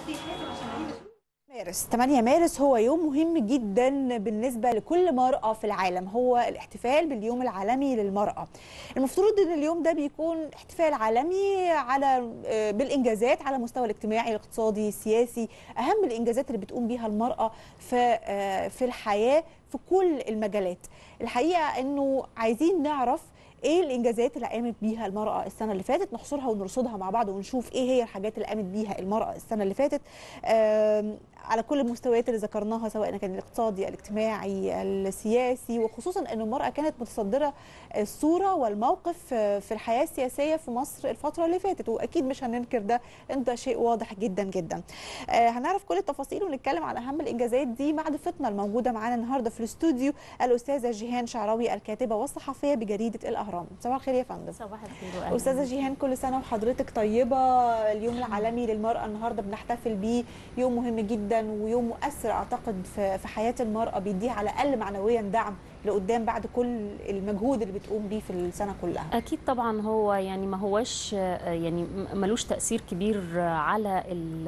مارس 8 مارس هو يوم مهم جدا بالنسبة لكل مرأة في العالم هو الاحتفال باليوم العالمي للمرأة المفروض ان اليوم ده بيكون احتفال عالمي على آه، بالانجازات على المستوى الاجتماعي الاقتصادي السياسي اهم الانجازات اللي بتقوم بيها المرأة في آه، في الحياة في كل المجالات الحقيقة انه عايزين نعرف ايه الانجازات اللي قامت بيها المراه السنه اللي فاتت نحصرها ونرصدها مع بعض ونشوف ايه هي الحاجات اللي قامت بيها المراه السنه اللي فاتت آم، على كل المستويات اللي ذكرناها سواء كان الاقتصادي الاجتماعي السياسي وخصوصا ان المراه كانت متصدره الصوره والموقف في الحياه السياسيه في مصر الفتره اللي فاتت واكيد مش هننكر ده لأن ده شيء واضح جدا جدا آه، هنعرف كل التفاصيل ونتكلم على اهم الانجازات دي مع ضيفتنا الموجوده معانا النهارده في الاستوديو الاستاذه جيهان شعراوي الكاتبه والصحفيه بجريده الاهرام صباح الخير يا فندم صباح الخير وأهلاً. استاذه جيهان كل سنه وحضرتك طيبه اليوم العالمي للمراه النهارده بنحتفل بيه يوم مهم جدا ويوم مؤثر اعتقد في في حياه المراه بيديها على الاقل معنويا دعم لقدام بعد كل المجهود اللي بتقوم بيه في السنه كلها اكيد طبعا هو يعني ما هوش آه، يعني م- ملوش تاثير كبير آه، على ال-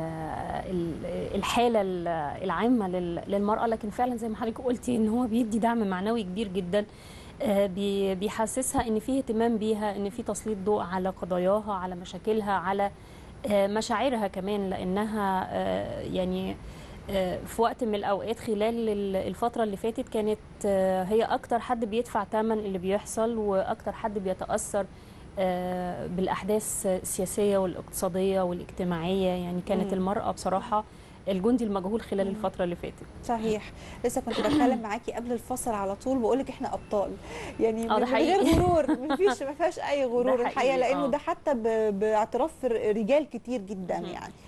ال- الحاله ال- العامه لل- للمراه لكن فعلا زي ما حضرتك قلتي ان هو بيدي دعم معنوي كبير جدا آه، بي- بيحسسها ان في اهتمام بيها ان في تسليط ضوء على قضاياها على مشاكلها على آه، مشاعرها كمان لانها آه، يعني آه، في وقت من الاوقات خلال ال- الفتره اللي فاتت كانت آه، هي اكتر حد بيدفع ثمن اللي بيحصل واكتر حد بيتاثر آه، بالاحداث السياسيه والاقتصاديه والاجتماعيه يعني كانت مم. المراه بصراحه الجندي المجهول خلال الفتره اللي فاتت صحيح لسه كنت بتكلم معاكي قبل الفصل على طول بقول لك احنا ابطال يعني آه، ده من غير حقيقي. غرور مفيش ما فيهاش اي غرور حقيقي، الحقيقه لانه آه. ده حتى ب- باعتراف رجال كتير جدا مهم. يعني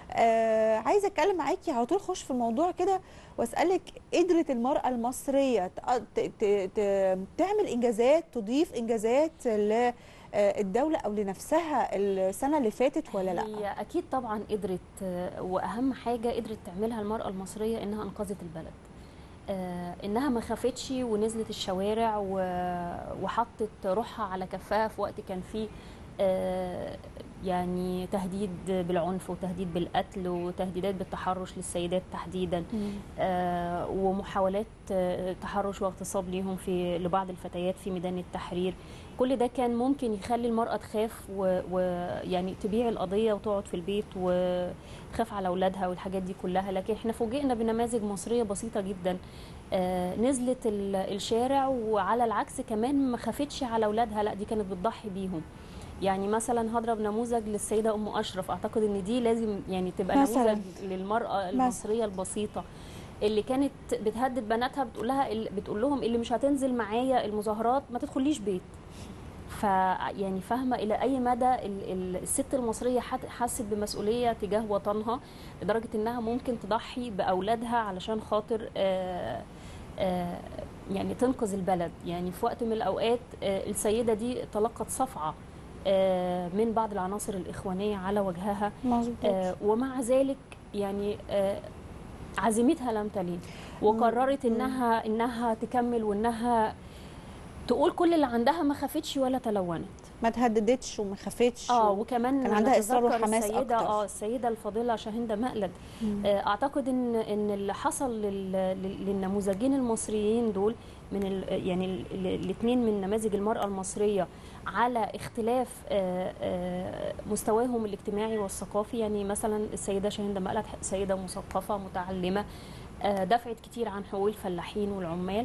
آه عايزه اتكلم معاكي على طول اخش في الموضوع كده واسالك قدرت المراه المصريه تق- ت- ت- ت- تعمل انجازات تضيف انجازات للدوله او لنفسها السنه اللي فاتت ولا لا هي اكيد طبعا قدرت آه، واهم حاجه قدرت تعملها المراه المصريه انها انقذت البلد آه، انها ما خافتش ونزلت الشوارع و- وحطت روحها على كفها في وقت كان فيه آه، يعني تهديد بالعنف وتهديد بالقتل وتهديدات بالتحرش للسيدات تحديدا آه، ومحاولات آه، تحرش واغتصاب ليهم في لبعض الفتيات في ميدان التحرير كل ده كان ممكن يخلي المرأة تخاف ويعني تبيع القضية وتقعد في البيت وتخاف على أولادها والحاجات دي كلها لكن احنا فوجئنا بنماذج مصرية بسيطة جدا آه، نزلت ال- الشارع وعلى العكس كمان ما خافتش على أولادها لا دي كانت بتضحي بيهم يعني مثلا هضرب نموذج للسيدة أم أشرف أعتقد إن دي لازم يعني تبقى مثلاً. نموذج للمرأة المصرية البسيطة اللي كانت بتهدد بناتها بتقول لها بتقول لهم اللي مش هتنزل معايا المظاهرات ما تدخليش بيت ف يعني فاهمه الى اي مدى ال- ال- الست المصريه حت- حست بمسؤوليه تجاه وطنها لدرجه انها ممكن تضحي باولادها علشان خاطر آه، آه، يعني تنقذ البلد يعني في وقت من الاوقات آه، السيده دي تلقت صفعه آه، من بعض العناصر الاخوانيه على وجهها مظبوط آه، ومع ذلك يعني آه، عزيمتها لم تلين وقررت مم. انها انها تكمل وانها تقول كل اللي عندها ما خافتش ولا تلونت ما تهددتش وما خافتش اه و- وكمان كان عندها إصرار نتذكر وحماس السيده أكتر. اه السيده الفاضله شاهنده مقلد مم. آه، اعتقد ان ان اللي حصل لل- لل- للنموذجين المصريين دول من ال يعني الاثنين من نماذج المراه المصريه على اختلاف آه، آه، مستواهم الاجتماعي والثقافي يعني مثلا السيده شاهنده مقلد سيده مثقفه متعلمه آه، دفعت كتير عن حقوق الفلاحين والعمال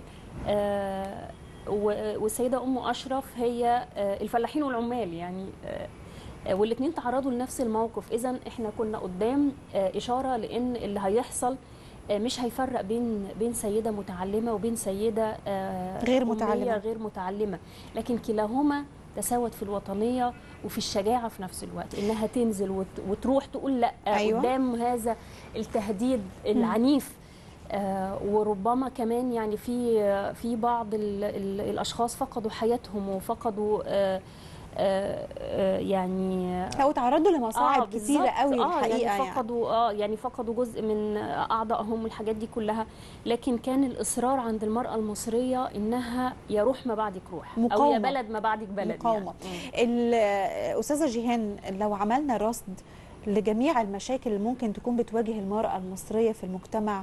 آه، و- والسيده ام اشرف هي آه، الفلاحين والعمال يعني آه، والاثنين تعرضوا لنفس الموقف اذا احنا كنا قدام آه، اشاره لان اللي هيحصل آه، مش هيفرق بين بين سيده متعلمه وبين سيده آه، غير أمية متعلمة. غير متعلمه لكن كلاهما تساوت في الوطنيه وفي الشجاعه في نفس الوقت انها تنزل وت- وتروح تقول لا أيوة. قدام هذا التهديد العنيف آه، وربما كمان يعني في آه، في بعض ال ال الاشخاص فقدوا حياتهم وفقدوا آه، آه، آه، يعني او تعرضوا لمصاعب آه، كتيره بالظبط. قوي آه الحقيقه يعني يعني فقدوا اه يعني فقدوا جزء من اعضائهم والحاجات دي كلها لكن كان الاصرار عند المراه المصريه انها يا روح ما بعدك روح او يا مقاومة. بلد ما بعدك بلد مقاومة. يعني. مم. الاستاذه جيهان لو عملنا رصد لجميع المشاكل اللي ممكن تكون بتواجه المراه المصريه في المجتمع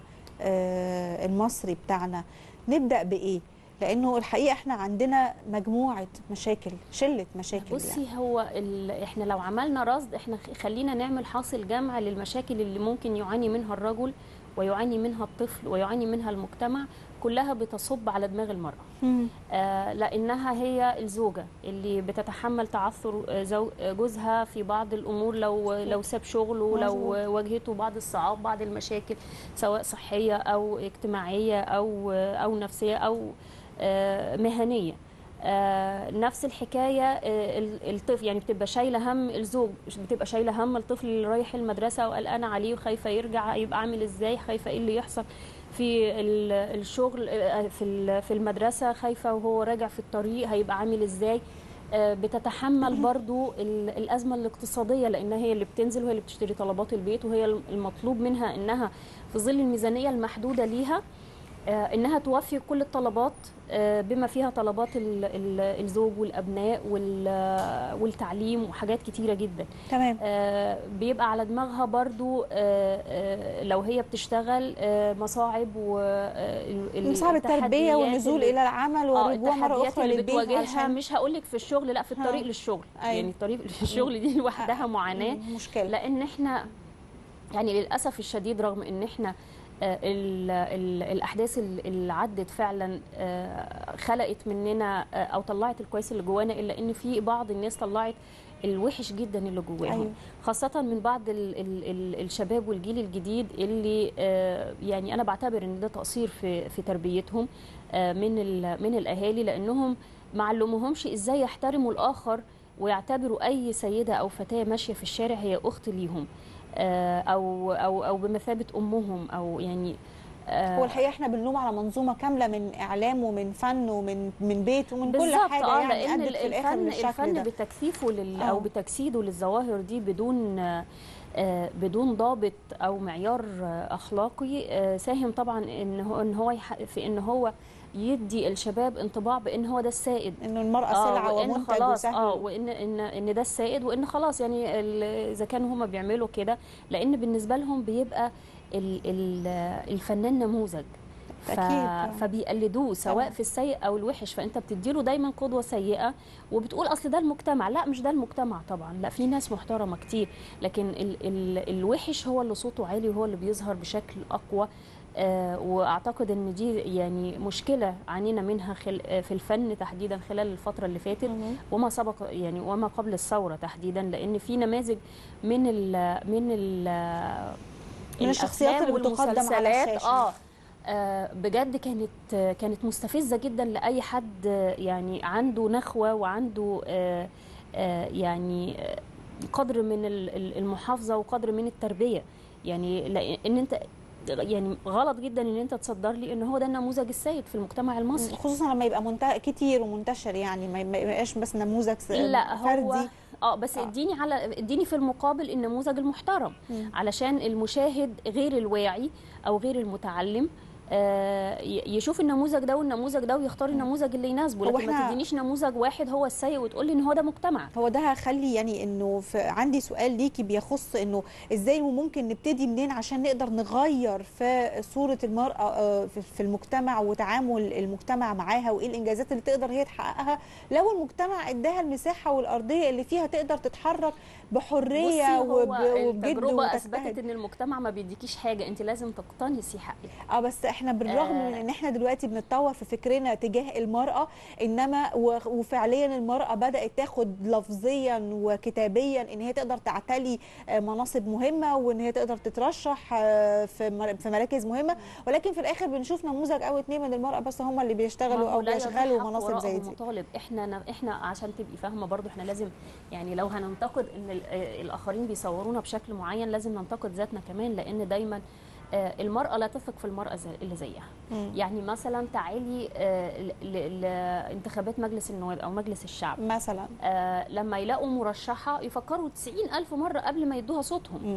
آه، المصري بتاعنا نبدا بايه لانه الحقيقه احنا عندنا مجموعه مشاكل شله مشاكل بصي يعني. هو ال... احنا لو عملنا رصد احنا خ- خلينا نعمل حاصل جمع للمشاكل اللي ممكن يعاني منها الرجل ويعاني منها الطفل ويعاني منها المجتمع كلها بتصب على دماغ المرأة مم. آه، لانها هي الزوجه اللي بتتحمل تعثر آه، زو- آه، جوزها في بعض الامور لو لو ساب شغله لو مظبوط. واجهته بعض الصعاب بعض المشاكل سواء صحيه او اجتماعيه او او نفسيه او آه، مهنيه آه، نفس الحكايه آه، ال- الطفل يعني بتبقى شايله هم الزوج بتبقى شايله هم الطفل اللي رايح المدرسه وقلقانه عليه وخايفه يرجع يبقى عامل ازاي خايفه ايه اللي يحصل في ال- الشغل آه، في ال- في المدرسه خايفه وهو راجع في الطريق هيبقى عامل ازاي آه، بتتحمل برضو ال- الازمه الاقتصاديه لانها هي اللي بتنزل وهي اللي بتشتري طلبات البيت وهي المطلوب منها انها في ظل الميزانيه المحدوده ليها آه، انها توفي كل الطلبات آه، بما فيها طلبات ال- ال- الزوج والابناء وال- والتعليم وحاجات كتيره جدا تمام آه، بيبقى على دماغها برضو آه، آه، لو هي بتشتغل آه، مصاعب و مصعب التربيه والنزول الى العمل والرجوع مره اخرى اللي للبيت بتواجهها علشان مش هقول لك في الشغل لا في الطريق ها. للشغل أيوة. يعني الطريق للشغل دي لوحدها معاناه مشكله لان احنا يعني للاسف الشديد رغم ان احنا آه، ال- ال- الاحداث ال- اللي عدت فعلا آه، خلقت مننا آه، او طلعت الكويس اللي جوانا الا ان في بعض الناس طلعت الوحش جدا اللي جواهم أيوة. خاصة من بعض ال ال ال الشباب والجيل الجديد اللي آه، يعني أنا بعتبر إن ده تقصير في في تربيتهم آه، من ال- من الأهالي لأنهم ما علموهمش إزاي يحترموا الآخر ويعتبروا أي سيدة أو فتاة ماشية في الشارع هي أخت ليهم آه، أو أو أو بمثابة أمهم أو يعني آه، هو الحقيقه احنا بنلوم على منظومه كامله من اعلام ومن فن ومن من بيت ومن كل بالظبط حاجه اه يعني لان ادت في الاخر الفن للشكل الفن ده بتكثيفه لل آه. او بتجسيده للظواهر دي بدون آه، آه، بدون ضابط او معيار آه، اخلاقي آه، ساهم طبعا ان هو ان هو يح- في ان هو يدي الشباب انطباع بان هو ده السائد انه المراه اه سلعه وان ومنتج خلاص وسهل اه وان ان ان ده السائد وان خلاص يعني ال- اذا كانوا هما بيعملوا كده لان بالنسبه لهم بيبقى ال ال الفنان نموذج ف... أكيد طبعاً. فبيقلدوه سواء طبعاً. في السيء او الوحش فانت بتديله دايما قدوه سيئه وبتقول اصل ده المجتمع لا مش ده المجتمع طبعا لا في ناس محترمه كتير لكن ال... ال... الوحش هو اللي صوته عالي وهو اللي بيظهر بشكل اقوى آه واعتقد ان دي يعني مشكله عانينا منها خل... آه، في الفن تحديدا خلال الفتره اللي فاتت مهم. وما سبق يعني وما قبل الثوره تحديدا لان في نماذج من ال من ال من الشخصيات الأفلام اللي بتقدم على والمسلسلات، الشاشة. اه آه، بجد كانت آه، كانت مستفزه جدا لاي حد آه، يعني عنده نخوه وعنده آه، آه، يعني آه، قدر من ال- ال- المحافظه وقدر من التربيه يعني لان انت يعني غلط جدا ان انت تصدر لي ان هو ده النموذج السائد في المجتمع المصري خصوصا لما يبقى منت... كتير ومنتشر يعني ما ما يبقاش بس نموذج س- لا هو فردي اه بس آه. اديني على اديني في المقابل النموذج المحترم مم. علشان المشاهد غير الواعي او غير المتعلم آه، ي- يشوف النموذج ده والنموذج ده ويختار النموذج اللي يناسبه هو لكن ما إحنا- تدينيش نموذج واحد هو السيء وتقول لي ان هو ده مجتمع هو ده هخلي يعني انه في عندي سؤال ليكي بيخص انه ازاي وممكن نبتدي منين عشان نقدر نغير في صوره المراه آه، في- في المجتمع وتعامل المجتمع معاها وايه الانجازات اللي تقدر هي تحققها لو المجتمع اداها المساحه والارضيه اللي فيها تقدر تتحرك بحريه بصي هو وب- وبجد التجربه اثبتت وتجتهد ان المجتمع ما بيديكيش حاجه انت لازم تقتنصي حقك اه بس احنا بالرغم آه. من ان احنا دلوقتي بنتطور في فكرنا تجاه المراه انما و- وفعليا المراه بدات تاخد لفظيا وكتابيا ان هي تقدر تعتلي آه، مناصب مهمه وان هي تقدر تترشح آه، في مر- في مراكز مهمه ولكن في الاخر بنشوف نموذج او اتنين من المراه بس هم اللي بيشتغلوا ما هو او لا بيشغلوا يتحق مناصب وراءه زي دي مطالب احنا ن- احنا عشان تبقي فاهمه برضو احنا لازم يعني لو هننتقد ان ال- آه، الاخرين بيصورونا بشكل معين لازم ننتقد ذاتنا كمان لان دايما آه، المراه لا تثق في المراه زي- اللي زيها مم. يعني مثلا تعالي آه، ل- ل- لانتخابات مجلس النواب او مجلس الشعب مثلا آه، لما يلاقوا مرشحه يفكروا 90 ألف مرة قبل ما يدوها صوتهم مم.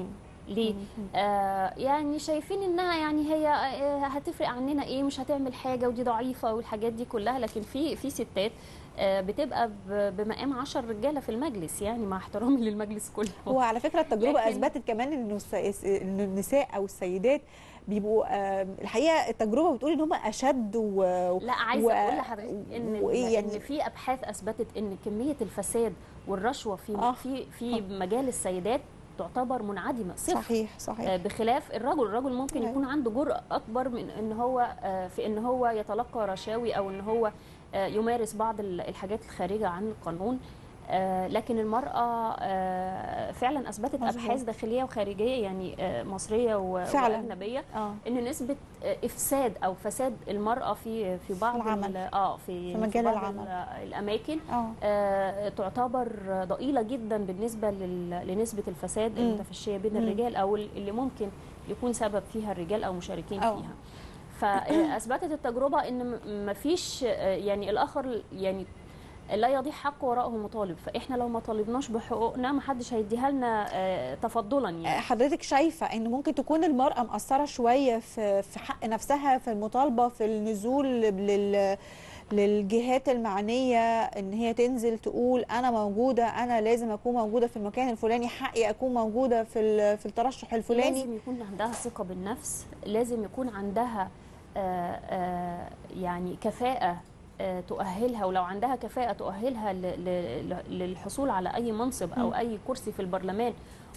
ليه آه يعني شايفين انها يعني هي آه هتفرق عننا ايه مش هتعمل حاجه ودي ضعيفه والحاجات دي كلها لكن في في ستات آه بتبقى ب- بمقام 10 رجاله في المجلس يعني مع احترامي للمجلس كله هو على فكره التجربه لكن- اثبتت كمان انه الس- إن النساء او السيدات بيبقوا آه، الحقيقه التجربه بتقول ان هم اشد و لا عايزه و- اقول لحضرتك ان وإيه ان يعني- في ابحاث اثبتت ان كميه الفساد والرشوه في آه. في في مجال السيدات تعتبر منعدمه صفر صحيح صحيح آه، بخلاف الرجل الرجل ممكن أيوة. يكون عنده جرأة أكبر من إن هو آه، في إن هو يتلقى رشاوي أو إن هو آه، يمارس بعض ال- الحاجات الخارجة عن القانون آه، لكن المرأة آه، فعلا أثبتت مظبوط. أبحاث داخلية وخارجية يعني آه، مصرية و- فعلا. وأجنبية اه إن نسبة آه، إفساد أو فساد المرأة في في بعض العمل. ال- اه في في مجال بعض العمل. ال- الأماكن اه آه، تعتبر ضئيله جدا بالنسبه لل- لنسبه الفساد مم. المتفشيه بين مم. الرجال او اللي ممكن يكون سبب فيها الرجال او مشاركين أو. فيها فاثبتت التجربه ان ما فيش يعني الاخر يعني لا يضيع حق وراءه مطالب فاحنا لو ما طالبناش بحقوقنا ما حدش هيديها لنا آه، تفضلا يعني حضرتك شايفه ان ممكن تكون المراه مقصره شويه في في حق نفسها في المطالبه في النزول لل للجهات المعنيه ان هي تنزل تقول انا موجوده انا لازم اكون موجوده في المكان الفلاني حقي اكون موجوده في ال- في الترشح الفلاني لازم يكون عندها ثقة بالنفس لازم يكون عندها آه، آه، يعني كفاءة آه، تؤهلها ولو عندها كفاءة تؤهلها ل- ل- ل- للحصول على أي منصب أو مم. أي كرسي في البرلمان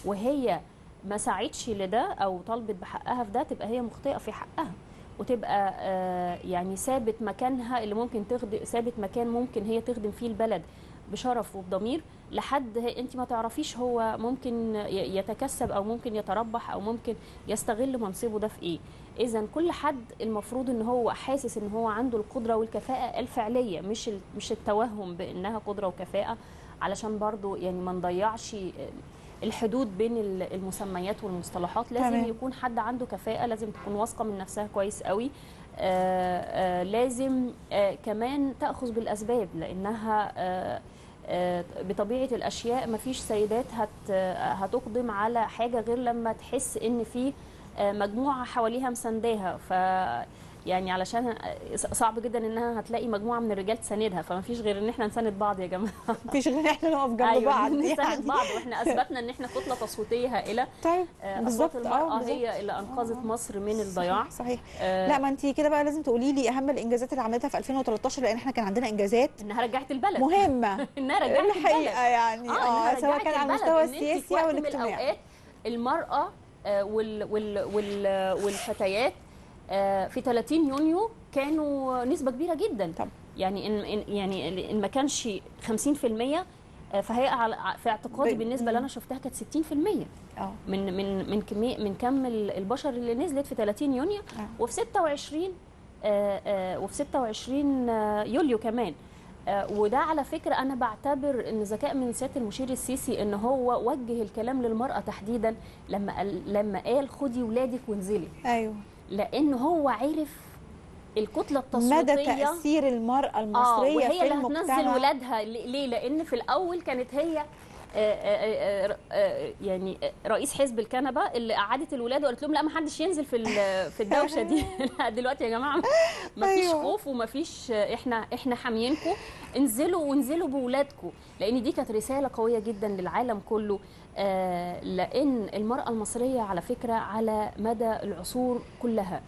وهي ما سعتش لده أو طالبت بحقها في ده تبقى هي مخطئة في حقها وتبقى آه، يعني ثابت مكانها اللي ممكن تخدم ثابت مكان ممكن هي تخدم فيه البلد بشرف وبضمير لحد هي- انت ما تعرفيش هو ممكن ي- يتكسب او ممكن يتربح او ممكن يستغل منصبه ده في ايه اذا كل حد المفروض ان هو حاسس ان هو عنده القدره والكفاءه الفعليه مش ال- مش التوهم بانها قدره وكفاءه علشان برضو يعني ما نضيعش الحدود بين ال- المسميات والمصطلحات لازم تمام. يكون حد عنده كفاءه لازم تكون واثقه من نفسها كويس قوي آه آه لازم آه كمان تاخذ بالاسباب لانها آه آه، بطبيعه الاشياء مفيش سيدات هت آه، هتقدم على حاجه غير لما تحس ان في آه، مجموعه حواليها مسانداها ف يعني علشان آه، صعب جدا انها هتلاقي مجموعه من الرجال تساندها فما فيش غير ان احنا نساند بعض يا جماعه مفيش غير احنا نقف جنب أيوة، بعض نساند يعني بعض واحنا اثبتنا ان احنا كتله تصويتيه هائله طيب آه، بالظبط اصوات اه المراه بالظبط. هي اللي انقذت آه، آه. مصر من الضياع صحيح, صحيح. آه، لا ما انت كده بقى لازم تقولي لي اهم الانجازات اللي عملتها في 2013 لان احنا كان عندنا انجازات انها رجعت البلد مهمه انها رجعت البلد الحقيقه يعني اه إنها اه سواء رجعت كان على البلد، المستوى إن أنت في السياسي وقت او من الاجتماعي الأوقات المرأة آه، وال وال وال والفتيات آه، في 30 يونيو كانوا نسبة كبيرة جدا طب. يعني إن إن- يعني إن ما كانش 50% آه، فهي على- في اعتقادي ب- بالنسبة اللي أنا شفتها كانت 60% اه من من من كمية من كم ال- البشر اللي نزلت في 30 يونيو آه. وفي 26 آه، آه، وفي 26 آه، يوليو كمان آه، وده على فكرة أنا بعتبر إن ذكاء من سيادة المشير السيسي إن هو وجه الكلام للمرأة تحديدا لما قال لما قال خدي ولادك وانزلي ايوه لأن هو عرف الكتلة مدى التصويتية تاثير المراه اه المصريه وهي في اللي هتنزل المجتمع ولادها ليه؟ ليه؟ لان في الاول كانت هي آه، آه، آه، آه، يعني رئيس حزب الكنبه اللي قعدت الولاد وقالت لهم لا ما حدش ينزل في ال- في الدوشه دي لا دلوقتي يا جماعه ما فيش أيوة. خوف وما فيش احنا احنا حاميينكم انزلوا وانزلوا بولادكم لان دي كانت رساله قويه جدا للعالم كله آه، لان المراه المصريه على فكره على مدى العصور كلها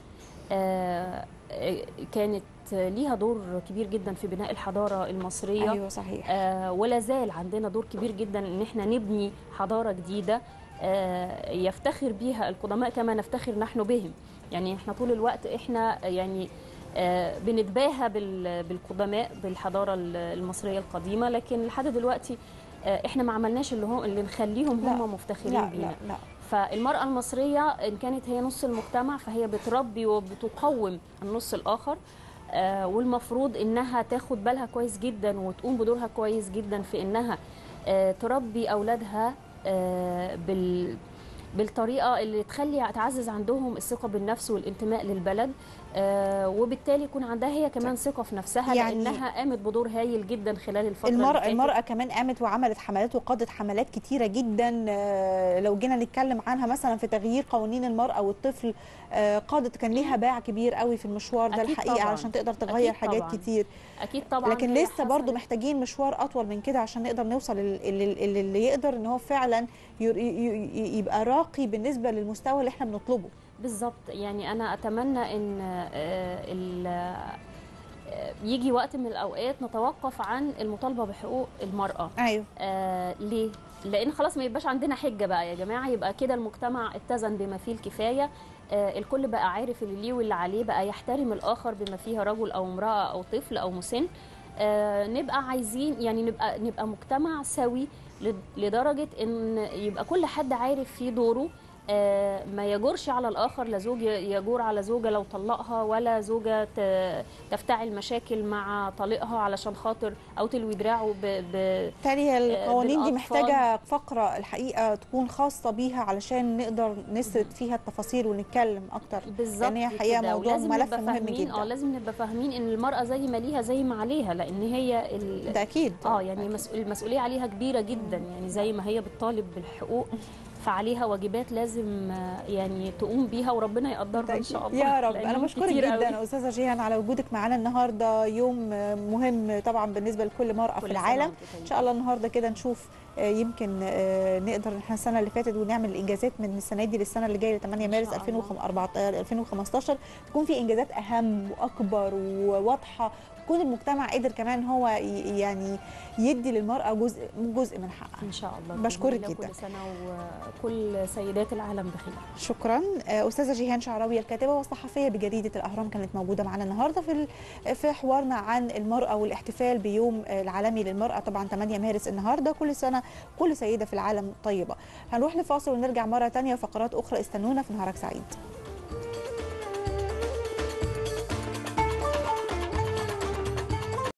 آه، آه، كانت ليها دور كبير جدا في بناء الحضاره المصريه ايوه صحيح آه، ولا زال عندنا دور كبير جدا ان احنا نبني حضاره جديده آه، يفتخر بيها القدماء كما نفتخر نحن بهم يعني احنا طول الوقت احنا يعني آه، بنتباهى بال- بالقدماء بالحضاره ال- المصريه القديمه لكن لحد دلوقتي آه، احنا ما عملناش اللي هم اللي نخليهم لا، هم مفتخرين لا بينا لا لا فالمرأة المصرية إن كانت هي نص المجتمع فهي بتربي وبتقوم النص الآخر آه، والمفروض إنها تاخد بالها كويس جدا وتقوم بدورها كويس جدا في إنها آه، تربي أولادها آه، بال بالطريقه اللي تخلي تعزز عندهم الثقه بالنفس والانتماء للبلد آه وبالتالي يكون عندها هي كمان ثقه في نفسها يعني لانها قامت بدور هايل جدا خلال الفتره المرأة اللي فاتت. المرأة كمان قامت وعملت حملات وقادت حملات كتيرة جدا آه، لو جينا نتكلم عنها مثلا في تغيير قوانين المرأة والطفل آه، قادت كان ليها باع كبير قوي في المشوار ده أكيد الحقيقة طبعاً. علشان تقدر تغير أكيد حاجات طبعاً. كتير اكيد طبعا لكن هي لسه برضو حصلت- محتاجين مشوار أطول من كده عشان نقدر نوصل لل- لل- لل- اللي يقدر ان هو فعلا ير- ي- ي- يبقى راقي بالنسبة للمستوى اللي احنا بنطلبه بالظبط يعني انا اتمنى ان آه، ال- آه، يجي وقت من الاوقات نتوقف عن المطالبه بحقوق المراه ايوه آه ليه لان خلاص ما يبقاش عندنا حجه بقى يا جماعه يبقى كده المجتمع اتزن بما فيه الكفايه آه الكل بقى عارف اللي ليه واللي عليه بقى يحترم الاخر بما فيها رجل او امراه او طفل او مسن آه نبقى عايزين يعني نبقى نبقى مجتمع سوي لد- لدرجه ان يبقى كل حد عارف فيه دوره آه، ما يجورش على الاخر لا زوج يجور على زوجه لو طلقها ولا زوجه ت- تفتعل مشاكل مع طليقها علشان خاطر او تلوي دراعه ب... ب... بالتالي القوانين دي بالأطفال. محتاجة فقرة الحقيقة تكون خاصة بيها علشان نقدر نسرد فيها التفاصيل ونتكلم أكتر بالظبط لأن هي حقيقة كده. موضوع ولازم ملف نبقى مهم فاهمين- جدا. اه لازم نبقى فاهمين ان المراه زي ما ليها زي ما عليها لان هي ال... ده أكيد اه يعني مسؤول المسؤوليه عليها كبيره جدا يعني زي ما هي بتطالب بالحقوق فعليها واجبات لازم آه، يعني تقوم بيها وربنا يقدرها ان شاء الله يا رب لأنهم انا بشكرك كتير قوي. جدا استاذه جيهان على وجودك معانا النهارده يوم مهم طبعا بالنسبه لكل مراه في كل سنة العالم وأنتم طيبين. ان شاء الله النهارده كده نشوف آه، يمكن آه، نقدر احنا السنه اللي فاتت ونعمل الانجازات من السنه دي للسنه اللي جايه ل 8 إن مارس شاء الله. 2014 2015 تكون في انجازات اهم واكبر وواضحه يكون المجتمع قدر كمان هو ي- يعني يدي للمراه جزء جزء من حقها ان شاء الله بشكرك بإذن الله جدا. كل سنه وكل سيدات العالم بخير شكرا آه، استاذه جيهان شعراوي الكاتبه والصحفيه بجريده الاهرام كانت موجوده معنا النهارده في ال- في حوارنا عن المراه والاحتفال بيوم آه، العالمي للمراه طبعا 8 مارس النهارده كل سنه كل سيده في العالم طيبه هنروح لفاصل ونرجع مره تانية وفقرات اخرى استنونا في نهارك سعيد